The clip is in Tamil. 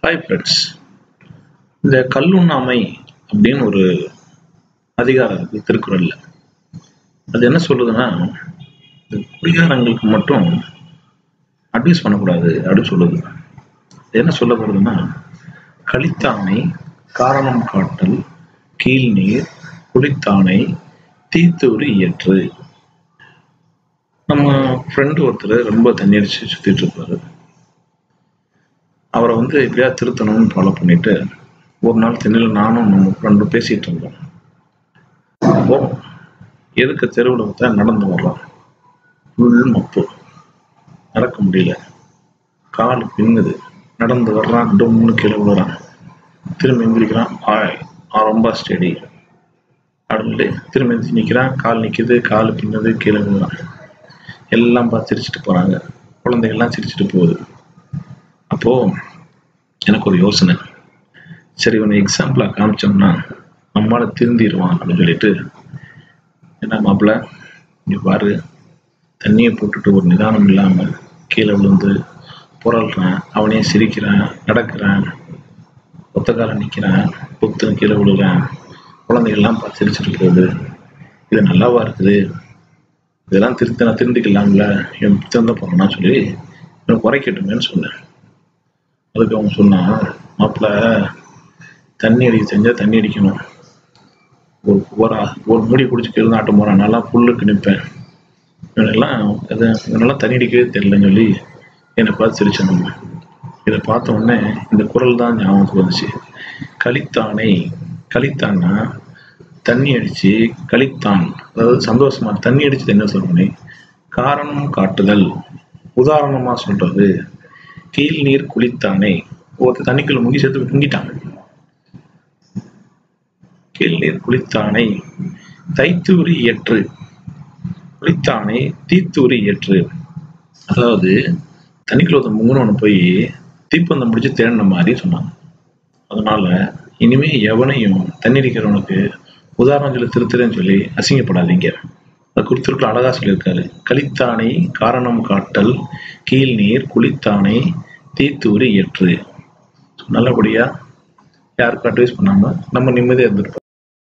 ஹாய் ஃப்ரெண்ட்ஸ் இந்த கல்லுண்ணாமை அப்படின்னு ஒரு அதிகாரம் இருக்கு திருக்குறள்ல அது என்ன சொல்லுதுன்னா இந்த குடிகாரங்களுக்கு மட்டும் அட்வைஸ் பண்ணக்கூடாது அப்படின்னு சொல்லுது அது என்ன சொல்ல வருதுன்னா கலித்தானை காரணம் காட்டல் கீழ்நீர் குளித்தானை தீத்தூரி இயற்று நம்ம ஃப்ரெண்டு ஒருத்தர் ரொம்ப தண்ணி அடிச்சு சுத்திட்டு இருப்பாரு அவரை வந்து எப்படியா திருத்தணும்னு ஃபாலோ பண்ணிட்டு ஒரு நாள் தென்னையில் நானும் நம்ம ஃப்ரெண்டும் பேசிட்டு இருந்தோம் அப்போ எதுக்கு தெருவில் பார்த்தா நடந்து வரலாம் ஃபுல் மப்பு நடக்க முடியல கால் பின்னுது நடந்து வர்றான் டொம்னு கீழே விழுறான் திரும்ப எந்திரிக்கிறான் ஆய் ஆ ரொம்ப ஸ்டெடி அப்படின்னு திரும்ப எந்திரிச்சு நிற்கிறான் கால் நிற்கிது கால் பின்னுது கீழே விழுறான் எல்லாம் பார்த்து சிரிச்சிட்டு போகிறாங்க குழந்தைகள்லாம் சிரிச்சிட்டு போகுது அப்போது எனக்கு ஒரு யோசனை சரி இவனை எக்ஸாம்பிளாக காமிச்சோம்னா நம்மளால திருந்திடுவான் அப்படின்னு சொல்லிட்டு என்ன மாப்பிள்ள இங்கே பாரு தண்ணியை போட்டுட்டு ஒரு நிதானம் இல்லாமல் கீழே விழுந்து புரள்றான் அவனே சிரிக்கிறான் நடக்கிறான் ஒத்த காலம் நிற்கிறான் புத்துன்னு கீழே விழுகிறான் குழந்தைகள்லாம் பார்த்து சிரிச்சிட்டு போகுது இது நல்லாவா இருக்குது இதெல்லாம் திருத்த நான் திருந்திக்கலாம்ல இவன் திருந்த போறான்னா சொல்லி இவன் குறைக்கட்டுமேன்னு சொன்னேன் அதுக்கு அவன் சொன்னான் மாப்பிள்ள தண்ணி அடிக்க செஞ்சால் தண்ணி அடிக்கணும் ஒரு ஒரு ஒரு மூடி குடிச்சு கீழே ஆட்டம் போகிறான் நல்லா புல்லுக்கு நிற்பேன் இவனெல்லாம் அது இவனெல்லாம் தண்ணி அடிக்கவே தெரியலன்னு சொல்லி என்னை பார்த்து சிரிச்சானுங்க இதை பார்த்த உடனே இந்த குரல் தான் ஞாபகத்துக்கு வந்துச்சு கலித்தானை கலித்தான்னா தண்ணி அடிச்சு கலித்தான் அதாவது சந்தோஷமா தண்ணி அடிச்சு என்ன சொல்லணும் காரணம் காட்டுதல் உதாரணமா சொல்றது கீழ் நீர் குளித்தானே ஒருத்தர் தண்ணிக்குள்ள முங்கி சேர்த்து முங்கிட்டான் கீழ் நீர் குளித்தானை தைத்தூரி ஏற்று குளித்தானை தீத்தூரி ஏற்று அதாவது தண்ணிக்குள்ள ஒருத்தன் முங்கினவனு போய் தீப்பந்தம் முடிச்சு தேடின மாதிரி சொன்னாங்க அதனால இனிமே எவனையும் தண்ணி அடிக்கிறவனுக்கு உதாரணம் சொல்லி திருத்துறேன்னு சொல்லி அசிங்கப்படாதீங்க அது குறித்திருக்கிற அழகா சொல்லியிருக்காரு கலித்தானை காரணம் காட்டல் கீழ் நீர் குளித்தானை தீத்தூரி ஏற்று நல்லபடியா யாருக்கும் அட்வைஸ் பண்ணாம நம்ம நிம்மதியா இருந்திருப்போம்